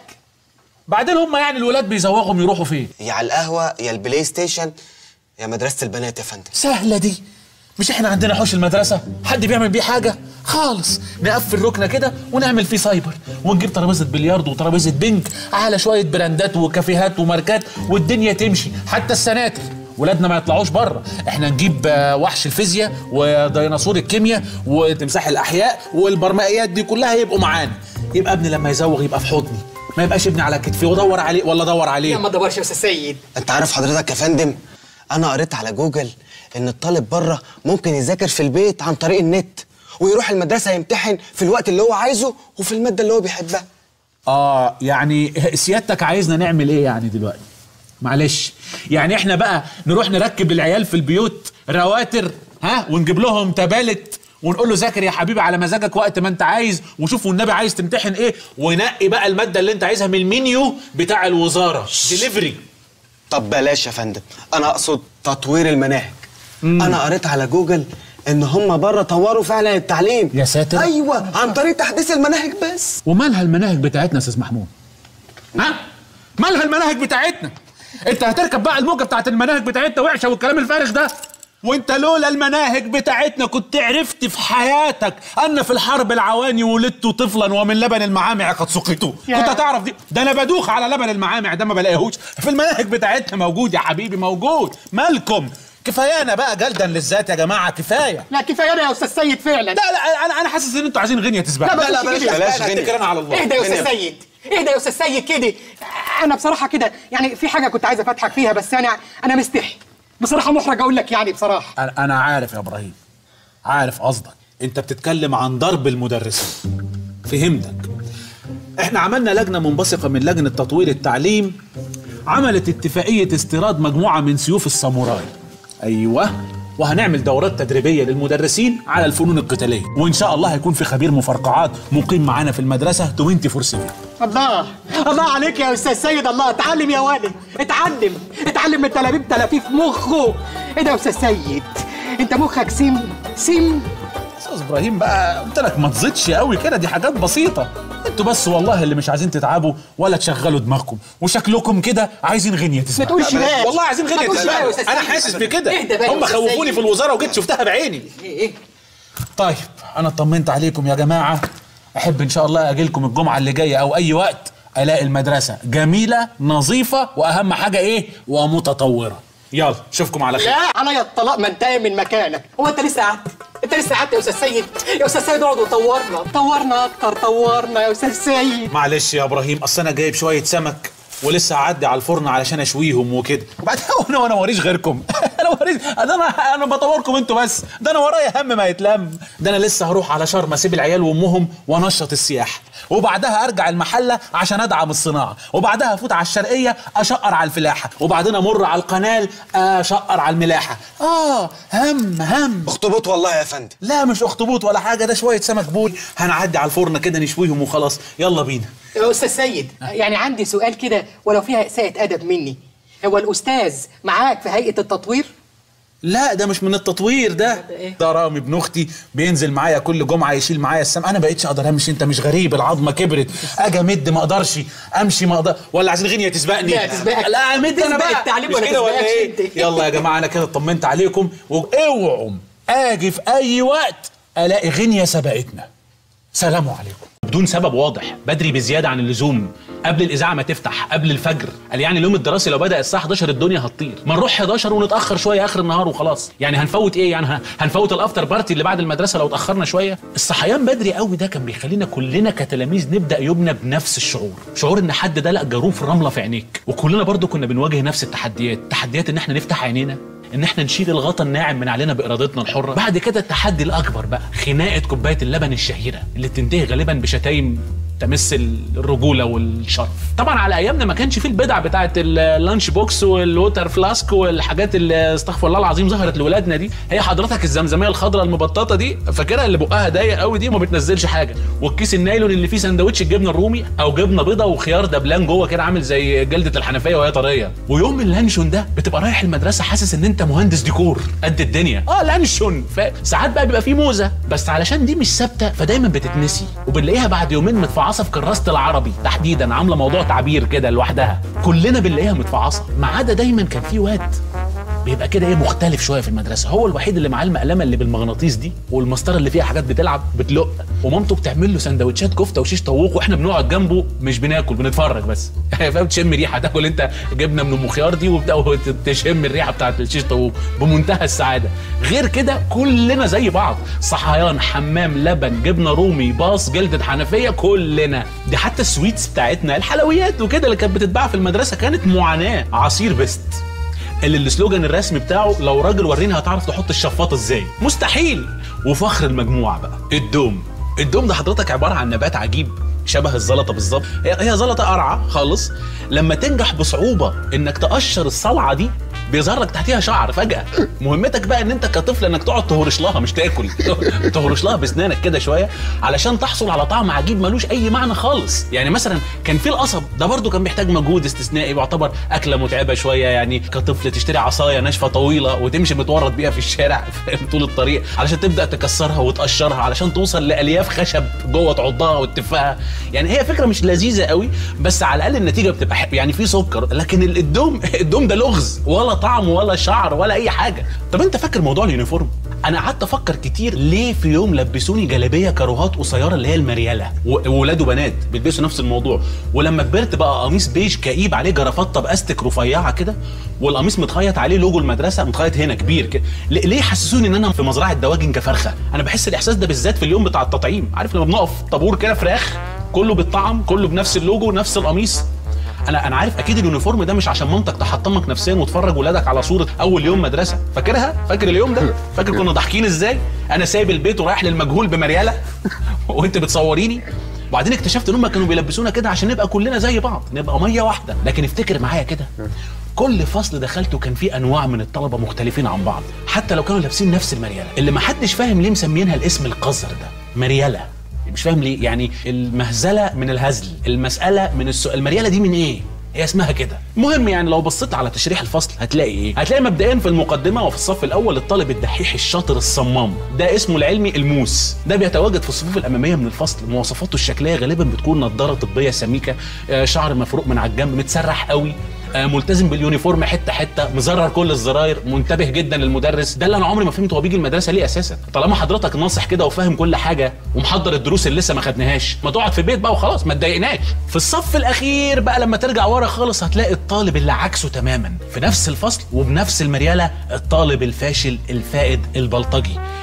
بعدين هم يعني الولاد بيزوغهم يروحوا فين يا على القهوه يا البلاي ستيشن يا مدرسه البنات يا فندم سهله دي مش احنا عندنا حوش المدرسه حد بيعمل بيه حاجه خالص نقفل ركنه كده ونعمل فيه سايبر ونجيب ترابيزه بلياردو وترابيزه بينج على شويه براندات وكافيهات وماركات والدنيا تمشي حتى السناتر ولادنا ما يطلعوش بره احنا نجيب آه، وحش الفيزياء وديناصور الكيمياء وتمساح الاحياء والبرمائيات دي كلها يبقوا معانا يبقى ابني لما يزوغ يبقى في حضني ما يبقاش ابني على كتفي وادور عليه ولا ادور عليه يا ما تدورش يا استاذ سيد انت عارف حضرتك يا فندم انا قريت على جوجل ان الطالب بره ممكن يذاكر في البيت عن طريق النت ويروح المدرسه يمتحن في الوقت اللي هو عايزه وفي الماده اللي هو بيحبها اه يعني سيادتك عايزنا نعمل ايه يعني دلوقتي معلش يعني احنا بقى نروح نركب للعيال في البيوت رواتر ها ونجيب لهم تبالت ونقول له ذاكر يا حبيبي على مزاجك وقت ما انت عايز وشوف والنبي عايز تمتحن ايه ونقي بقى الماده اللي انت عايزها من المنيو بتاع الوزاره ديليفري طب بلاش يا فندم انا اقصد تطوير المناهج انا قريت على جوجل ان هم بره طوروا فعلا التعليم يا ساتر. ايوه عن طريق تحديث المناهج بس ومالها المناهج بتاعتنا يا استاذ محمود ها مالها المناهج بتاعتنا انت هتركب بقى الموجه بتاعت المناهج بتاعتنا وحشه والكلام الفارغ ده وانت لولا المناهج بتاعتنا كنت عرفت في حياتك ان في الحرب العواني ولدت طفلا ومن لبن المعامع قد سقيت يا. كنت هتعرف دي ده انا بدوخ على لبن المعامع ده ما بلاقيهوش في المناهج بتاعتنا موجود يا حبيبي موجود مالكم كفايانا بقى جلدا للذات يا جماعه كفايه لا كفايه أنا يا استاذ سيد فعلا لا لا انا انا حاسس ان انتوا عايزين غنيه تسبق لا، بلاش كده. بلاش اتكل غنية. انا على الله اهدى يا غنية. استاذ سيد اهدى يا استاذ سيد كده انا بصراحه كده يعني في حاجه كنت عايز افتحك فيها بس انا انا مستحي بصراحه محرج اقول لك يعني بصراحه انا أنا عارف يا ابراهيم عارف قصدك انت بتتكلم عن ضرب المدرسين فهمتك احنا عملنا لجنه منبثقه من لجنه تطوير التعليم عملت اتفاقيه استيراد مجموعه من سيوف الساموراي ايوه وهنعمل دورات تدريبيه للمدرسين على الفنون القتاليه وان شاء الله هيكون في خبير مفرقعات مقيم معانا في المدرسه 24 7 الله الله عليك يا استاذ سيد الله اتعلم يا ولد اتعلم اتعلم من تلابيب تلافيف مخه ايه ده يا استاذ سيد انت مخك سم سم استاذ ابراهيم بقى قلت لك ما تزيدش قوي كده دي حاجات بسيطه انتوا بس والله اللي مش عايزين تتعبوا ولا تشغلوا دماغكم وشكلكم كده عايزين غنيه تسمع ما تقولش لا. والله عايزين ما غنيه تقولش لا يا أستاذ تسمع انا سيد. حاسس بكده اهدى بقى يا هم أستاذ خوفوني سيد. في الوزاره وجيت شفتها بعيني ايه ايه طيب انا اطمنت عليكم يا جماعه احب ان شاء الله اجي لكم الجمعه اللي جايه او اي وقت الاقي المدرسه جميله نظيفه واهم حاجه ايه ومتطوره يلا اشوفكم على خير لا عليا الطلاق ما انتهي من مكانك هو انت لسه قعدت انت لسه قعدت يا استاذ سيد يا استاذ سيد اقعد وطورنا طورنا اكتر طورنا يا استاذ سيد معلش يا ابراهيم اصل انا جايب شويه سمك ولسه هعدي على الفرن علشان اشويهم وكده وبعدين وانا وانا موريش غيركم انا وريني ده انا انا بطوركم انتوا بس ده انا ورايا هم ما يتلم ده انا لسه هروح على شرم اسيب العيال وامهم وانشط السياحه وبعدها ارجع المحله عشان ادعم الصناعه وبعدها افوت على الشرقيه اشقر على الفلاحه وبعدين امر على القنال اشقر على الملاحه اه هم هم اخطبوط والله يا فندم لا مش اخطبوط ولا حاجه ده شويه سمك بول هنعدي على الفرن كده نشويهم وخلاص يلا بينا يا استاذ سيد يعني عندي سؤال كده ولو فيها اساءة ادب مني هو الاستاذ معاك في هيئه التطوير لا ده مش من التطوير ده ده رامي ابن اختي بينزل معايا كل جمعه يشيل معايا السم انا بقيتش اقدر امشي انت مش غريب العظمه كبرت اجي امد ما اقدرش امشي ما اقدر ولا عايزين غنيه تسبقني لا، تسبقك. لا امد انا تسبق بقى التعليم مش ولا كده ولا تسبقكش ايه انت؟ يلا يا جماعه انا كده اطمنت عليكم واوعوا اجي في اي وقت الاقي غنيه سبقتنا سلام عليكم بدون سبب واضح بدري بزياده عن اللزوم قبل الاذاعه ما تفتح قبل الفجر قال يعني اليوم الدراسي لو بدا الساعه 11 الدنيا هتطير ما نروح 11 ونتاخر شويه اخر النهار وخلاص يعني هنفوت ايه يعني ه- هنفوت الافتر بارتي اللي بعد المدرسه لو اتاخرنا شويه الصحيان بدري قوي ده كان بيخلينا كلنا كتلاميذ نبدا يومنا بنفس الشعور شعور ان حد دلق جاروف رمله في عينيك وكلنا برضو كنا بنواجه نفس التحديات تحديات ان احنا نفتح عينينا ان احنا نشيل الغطا الناعم من علينا بارادتنا الحره بعد كده التحدي الاكبر بقى خناقه كوبايه اللبن الشهيره اللي بتنتهي غالبا بشتايم تمس الرجوله والشرف طبعا على ايامنا ما كانش فيه البدع بتاعه اللانش بوكس والووتر فلاسك والحاجات اللي استغفر الله العظيم ظهرت لولادنا دي هي حضرتك الزمزميه الخضراء المبططه دي فاكرها اللي بقها ضيق قوي دي وما بتنزلش حاجه والكيس النايلون اللي فيه سندوتش الجبنه الرومي او جبنه بيضه وخيار دبلان جوه كده عامل زي جلده الحنفيه وهي طريه ويوم اللانشون ده بتبقى رايح المدرسه حاسس ان انت مهندس ديكور قد الدنيا اه لانشون فساعات بقى بيبقى فيه موزه بس علشان دي مش ثابته فدايما بتتنسي وبنلاقيها بعد يومين متفعصه في كراسه العربي تحديدا عامله موضوع تعبير كده لوحدها كلنا بنلاقيها متفعصه ما عدا دايما كان في واد بيبقى كده ايه مختلف شويه في المدرسه هو الوحيد اللي معاه المقلمه اللي بالمغناطيس دي والمسطره اللي فيها حاجات بتلعب بتلق ومامته بتعمل له سندوتشات كفته وشيش طاووق واحنا بنقعد جنبه مش بناكل بنتفرج بس فاهم تشم ريحه تاكل انت جبنه من ام خيار دي وبتاع تشم الريحه بتاعت الشيش طاووق بمنتهى السعاده غير كده كلنا زي بعض صحيان حمام لبن جبنه رومي باص جلده حنفيه كلنا دي حتى السويتس بتاعتنا الحلويات وكده اللي كانت بتتباع في المدرسه كانت معاناه عصير بيست اللي السلوجان الرسمي بتاعه لو راجل وريني هتعرف تحط الشفاطه ازاي مستحيل وفخر المجموعه بقى الدوم الدوم ده حضرتك عباره عن نبات عجيب شبه الزلطه بالظبط هي هي زلطه قرعه خالص لما تنجح بصعوبه انك تقشر الصلعه دي بيظهر لك تحتيها شعر فجاه مهمتك بقى ان انت كطفل انك تقعد تهرش لها مش تاكل تهرش لها باسنانك كده شويه علشان تحصل على طعم عجيب ملوش اي معنى خالص يعني مثلا كان في القصب ده برضو كان بيحتاج مجهود استثنائي ويعتبر اكله متعبه شويه يعني كطفل تشتري عصايه ناشفه طويله وتمشي متورط بيها في الشارع طول الطريق علشان تبدا تكسرها وتقشرها علشان توصل لالياف خشب جوه تعضها وتفها يعني هي فكره مش لذيذه قوي بس على الاقل النتيجه بتبقى حلوة. يعني في سكر لكن ال- الدوم الدوم ده لغز ولا طعم ولا شعر ولا اي حاجه طب انت فاكر موضوع اليونيفورم انا قعدت افكر كتير ليه في يوم لبسوني جلابيه كاروهات قصيره اللي هي المرياله و- وولاد وبنات بيلبسوا نفس الموضوع ولما كبرت بقى قميص بيج كئيب عليه جرافطه باستك رفيعه كده والقميص متخيط عليه لوجو المدرسه متخيط هنا كبير كده ل- ليه حسسوني ان انا في مزرعه دواجن كفرخه انا بحس الاحساس ده بالذات في اليوم بتاع التطعيم عارف لما بنقف طابور كده فراخ كله بالطعم كله بنفس اللوجو نفس القميص انا انا عارف اكيد اليونيفورم ده مش عشان مامتك تحطمك نفسيا وتفرج ولادك على صوره اول يوم مدرسه فاكرها فاكر اليوم ده فاكر كنا ضاحكين ازاي انا سايب البيت ورايح للمجهول بمرياله وانت بتصوريني وبعدين اكتشفت ان هم كانوا بيلبسونا كده عشان نبقى كلنا زي بعض نبقى ميه واحده لكن افتكر معايا كده كل فصل دخلته كان فيه انواع من الطلبه مختلفين عن بعض حتى لو كانوا لابسين نفس المرياله اللي ما حدش فاهم ليه مسمينها الاسم القذر ده مرياله مش فاهم ليه يعني المهزله من الهزل المساله من السؤال المرياله دي من ايه هي اسمها كده المهم يعني لو بصيت على تشريح الفصل هتلاقي ايه هتلاقي مبدئيا في المقدمه وفي الصف الاول الطالب الدحيح الشاطر الصمام ده اسمه العلمي الموس ده بيتواجد في الصفوف الاماميه من الفصل مواصفاته الشكليه غالبا بتكون نظاره طبيه سميكه آه، شعر مفروق من على الجنب متسرح قوي آه، ملتزم باليونيفورم حته حته مزرر كل الزراير منتبه جدا للمدرس ده اللي انا عمري ما فهمت هو بيجي المدرسه ليه اساسا طالما حضرتك ناصح كده وفاهم كل حاجه ومحضر الدروس اللي لسه ما خدناهاش ما تقعد في البيت بقى وخلاص ما تضايقناش في الصف الاخير بقى لما ترجع ورا خالص هتلاقي الطالب اللي عكسه تماما في نفس الفصل وبنفس المرياله الطالب الفاشل الفائد البلطجي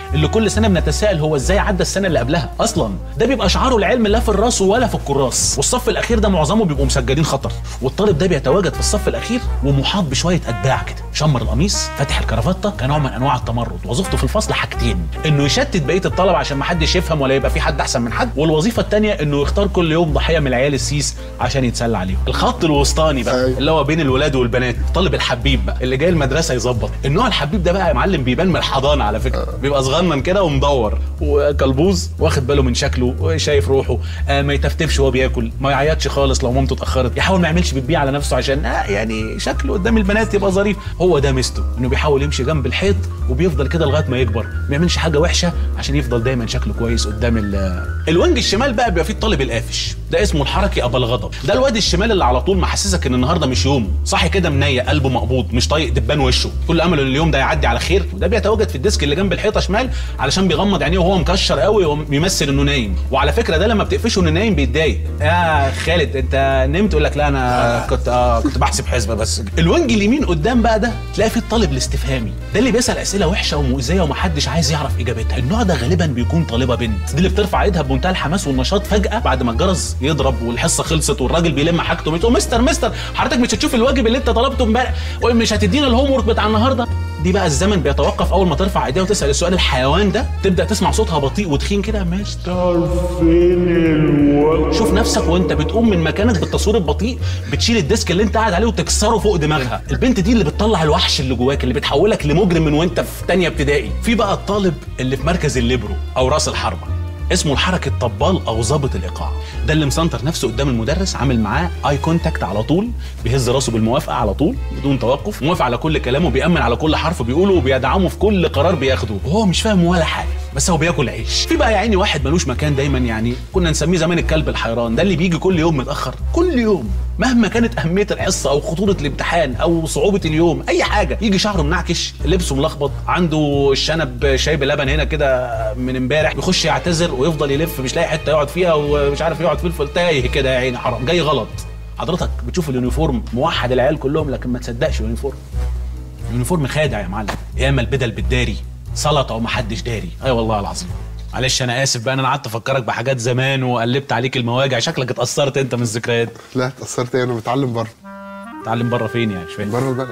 اللي كل سنه بنتساءل هو ازاي عدى السنه اللي قبلها اصلا ده بيبقى شعاره العلم لا في الراس ولا في الكراس والصف الاخير ده معظمه بيبقوا مسجلين خطر والطالب ده بيتواجد في الصف الاخير ومحاط بشويه اتباع كده شمر القميص فاتح الكرافته كنوع من انواع التمرد وظيفته في الفصل حاجتين انه يشتت بقيه الطلبه عشان ما حدش يفهم ولا يبقى في حد احسن من حد والوظيفه الثانيه انه يختار كل يوم ضحيه من العيال السيس عشان يتسلى عليهم الخط الوسطاني بقى اللي هو بين الولاد والبنات الطالب الحبيب بقى اللي جاي المدرسه يظبط النوع الحبيب ده بقى يا معلم بيبان من الحضانه على فكره بيبقى صغنن كده ومدور وكلبوز واخد باله من شكله وشايف روحه آه ما يتفتفش وهو بياكل ما يعيطش خالص لو مامته اتاخرت يحاول ما يعملش بتبيع على نفسه عشان آه يعني شكله قدام البنات يبقى ظريف هو ده ميزته انه بيحاول يمشي جنب الحيط وبيفضل كده لغايه ما يكبر ما يعملش حاجه وحشه عشان يفضل دايما شكله كويس قدام ال الوينج الشمال بقى بيبقى فيه الطالب القافش ده اسمه الحركي ابا الغضب ده الواد الشمال اللي على طول محسسك ان النهارده مش يومه صاحي كده منية قلبه مقبوض مش طايق دبان وشه كل امله ان اليوم ده يعدي على خير وده بيتواجد في الديسك اللي جنب الحيطه شمال علشان بيغمض عينيه وهو مكشر قوي وبيمثل انه نايم وعلى فكره ده لما بتقفشه انه نايم بيتضايق يا خالد انت نمت يقول لك لا انا كنت آه كنت بحسب حسبه بس الوينج اليمين قدام بقى ده تلاقي فيه الطالب الاستفهامي ده اللي بيسال اسئله وحشه ومؤذيه ومحدش عايز يعرف اجابتها النوع ده غالبا بيكون طالبه بنت دي اللي بترفع ايدها بمنتهى الحماس والنشاط فجاه بعد ما الجرس يضرب والحصه خلصت والراجل بيلم حاجته بتقول مستر مستر حضرتك مش هتشوف الواجب اللي انت طلبته امبارح ومش هتدينا الهوم ورك بتاع النهارده دي بقى الزمن بيتوقف اول ما ترفع ايديها وتسال السؤال الحيوان ده تبدا تسمع صوتها بطيء وتخين كده مستر فين الوقت شوف نفسك وانت بتقوم من مكانك بالتصوير البطيء بتشيل الديسك اللي انت قاعد عليه وتكسره فوق دماغها البنت دي اللي بتطلع الوحش اللي جواك اللي بتحولك لمجرم من وانت في تانية ابتدائي في بقى الطالب اللي في مركز الليبرو او راس الحربه اسمه الحركة طبال او ظابط الايقاع ده اللي مسنطر نفسه قدام المدرس عامل معاه اي كونتاكت على طول بيهز راسه بالموافقه على طول بدون توقف موافق على كل كلامه بيامن على كل حرف بيقوله وبيدعمه في كل قرار بياخده وهو مش فاهم ولا حاجه بس هو بياكل عيش في بقى يا عيني واحد ملوش مكان دايما يعني كنا نسميه زمان الكلب الحيران ده اللي بيجي كل يوم متاخر كل يوم مهما كانت اهميه الحصه او خطوره الامتحان او صعوبه اليوم اي حاجه يجي شعره منعكش لبسه ملخبط عنده الشنب شاي بلبن هنا كده من امبارح يخش يعتذر ويفضل يلف مش لاقي حته يقعد فيها ومش عارف يقعد فين تايه كده يا عيني حرام جاي غلط حضرتك بتشوف اليونيفورم موحد العيال كلهم لكن ما تصدقش اليونيفورم اليونيفورم خادع يا معلم ياما البدل بالداري سلطه ومحدش داري اي أيوة والله العظيم معلش انا اسف بقى انا قعدت افكرك بحاجات زمان وقلبت عليك المواجع شكلك اتاثرت انت من الذكريات لا اتأثرت ايه انا بتعلم بره تعلم بره فين يعني مش فاهم بره البلد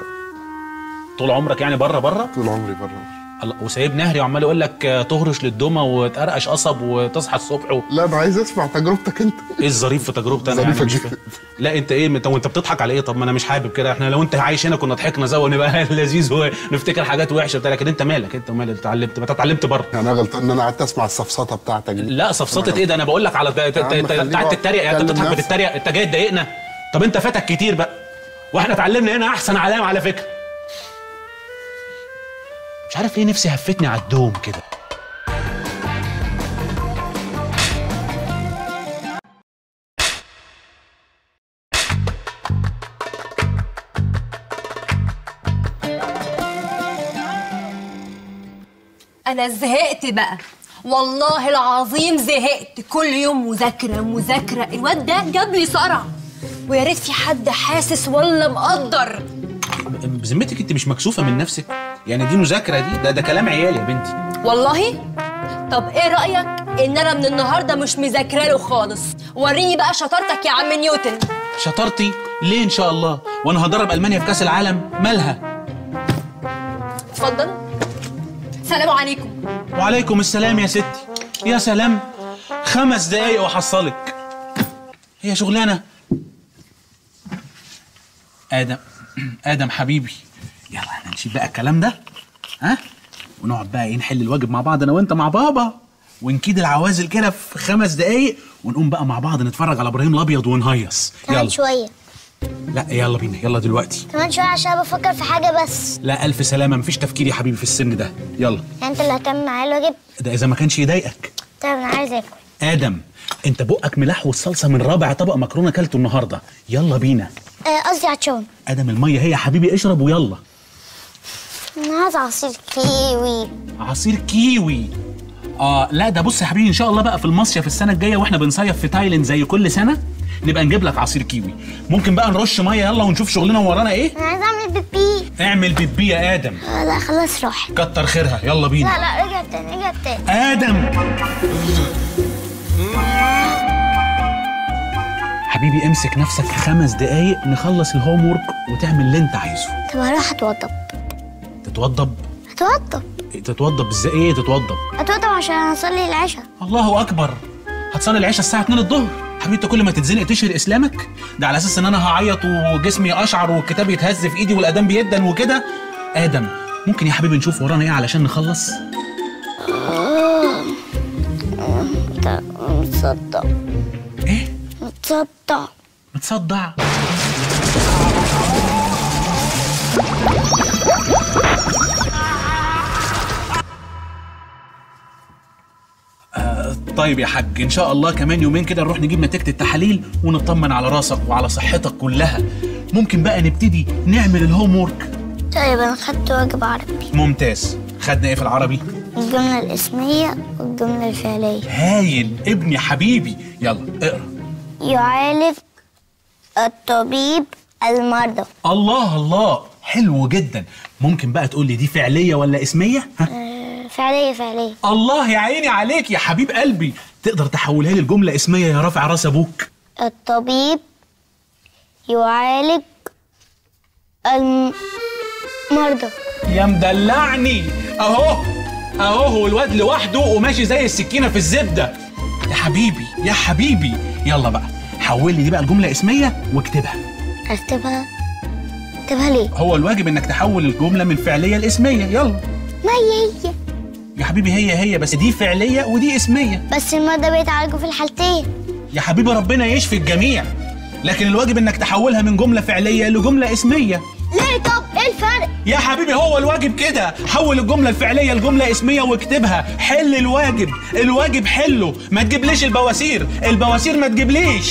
طول عمرك يعني بره بره طول عمري بره الله وسايب نهري وعمال يقول لك آه، تهرش للدمى وتقرقش قصب وتصحى الصبح و... لا انا عايز اسمع تجربتك انت ايه الظريف في تجربتي انا يعني ظريفة مش جدا. فاهم لا انت ايه انت وانت بتضحك على ايه طب ما انا مش حابب كده احنا لو انت عايش هنا كنا ضحكنا سوا ونبقى لذيذ ونفتكر حاجات وحشه بتاع لكن انت مالك انت مال اتعلمت ما انت اتعلمت بره يعني انا غلطان ان انا قعدت اسمع السفسطه بتاعتك دي لا صفصطه ايه ده انا بقول لك على ت- ت- يا عم ت- خليه بتاعت يقعد تتريق يعني انت يتكلم بتضحك نفسه. بتتريق انت جاي تضايقنا طب انت فاتك كتير بقى واحنا اتعلمنا هنا احسن علام على فكره مش عارف ليه نفسي هفتني على الدوم كده انا زهقت بقى والله العظيم زهقت كل يوم مذاكره مذاكره الواد ده جاب لي صرع ويا ريت في حد حاسس ولا مقدر بذمتك انت مش مكسوفه من نفسك يعني دي مذاكره دي ده ده كلام عيال يا بنتي والله طب ايه رايك ان انا من النهارده مش مذاكره له خالص وريني بقى شطارتك يا عم نيوتن شطارتي ليه ان شاء الله وانا هدرب المانيا في كاس العالم مالها اتفضل سلام عليكم وعليكم السلام يا ستي يا سلام خمس دقايق واحصلك هي شغلانه ادم ادم حبيبي يلا احنا نشيل بقى الكلام ده ها ونقعد بقى ايه نحل الواجب مع بعض انا وانت مع بابا ونكيد العوازل كده في خمس دقايق ونقوم بقى مع بعض نتفرج على ابراهيم الابيض ونهيص كمان يلا شوية لا يلا بينا يلا دلوقتي كمان شوية عشان بفكر في حاجة بس لا الف سلامه مفيش تفكير يا حبيبي في السن ده يلا يعني انت اللي هتعمل معايا الواجب ده اذا ما كانش يضايقك طيب انا عايز اكل ادم انت بقك ملح والصلصه من رابع طبق مكرونه كلته النهارده يلا بينا آه، قصدي عطشان ادم الميه هي يا حبيبي اشرب ويلا انا عايز عصير كيوي عصير كيوي اه لا ده بص يا حبيبي ان شاء الله بقى في المصيف السنه الجايه واحنا بنصيف في تايلاند زي كل سنه نبقى نجيب لك عصير كيوي ممكن بقى نرش ميه يلا ونشوف شغلنا ورانا ايه انا عايز اعمل بيبي اعمل بيبي يا ادم آه، لا خلاص راح كتر خيرها يلا لا بينا لا رجع تاني رجع تاني ادم حبيبي امسك نفسك خمس دقايق نخلص الهوم ورك وتعمل اللي انت عايزه طب هروح اتوضب تتوضب هتوضب تتوضب ازاي ايه تتوضب اتوضب عشان اصلي العشاء الله اكبر هتصلي العشاء الساعه 2 الظهر حبيبتي كل ما تتزنق تشهر اسلامك ده على اساس ان انا هعيط وجسمي اشعر والكتاب يتهز في ايدي والاذان بيدن وكده ادم ممكن يا حبيبي نشوف ورانا ايه علشان نخلص انت متصدق ايه متصدق متصدع آه، طيب يا حاج ان شاء الله كمان يومين كده نروح نجيب نتيجه التحاليل ونطمن على راسك وعلى صحتك كلها ممكن بقى نبتدي نعمل الهوم ورك طيب انا خدت واجب عربي ممتاز خدنا ايه في العربي الجملة الاسمية والجملة الفعلية هايل ابني حبيبي يلا اقرا يعالج الطبيب المرضى الله الله حلو جدا ممكن بقى تقول لي دي فعليه ولا اسميه ها؟ آه، فعلية فعلية الله يا عيني عليك يا حبيب قلبي تقدر تحولها لي الجمله اسميه يا رافع راس ابوك الطبيب يعالج المرضى يا مدلعني اهو اهو هو الواد لوحده وماشي زي السكينه في الزبده يا حبيبي يا حبيبي يلا بقى حول لي دي بقى الجمله اسميه واكتبها اكتبها اكتبها ليه؟ هو الواجب انك تحول الجمله من فعليه لاسميه يلا ما هي هي يا حبيبي هي هي بس دي فعليه ودي اسميه بس المرضى بيتعالجوا في الحالتين يا حبيبي ربنا يشفي الجميع لكن الواجب انك تحولها من جمله فعليه لجمله اسميه ليه طب ايه الفرق؟ يا حبيبي هو الواجب كده حول الجمله الفعليه لجمله اسميه واكتبها حل الواجب الواجب حله ما تجيبليش البواسير البواسير ما تجيبليش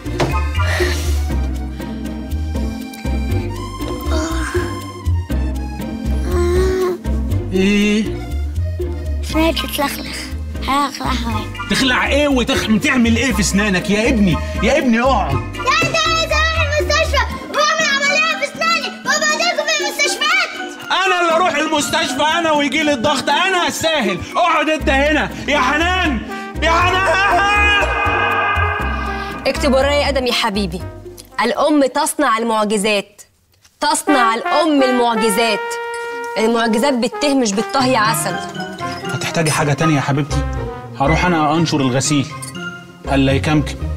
ايه اسناني بتتلخلخ هخلعها تخلع ايه وتخ... تعمل ايه في اسنانك يا ابني يا ابني اقعد يا انت عايز اروح المستشفى واعمل عمليه في اسناني وابهدلكم في المستشفيات انا اللي اروح المستشفى انا ويجي لي الضغط انا استاهل اقعد انت هنا يا حنان يا حنان اكتب ورايا يا ادم يا حبيبي الام تصنع المعجزات تصنع الام المعجزات المعجزات بالته مش بالطه يا عسل هتحتاجي حاجه تانية يا حبيبتي هروح انا انشر الغسيل الا يكمكم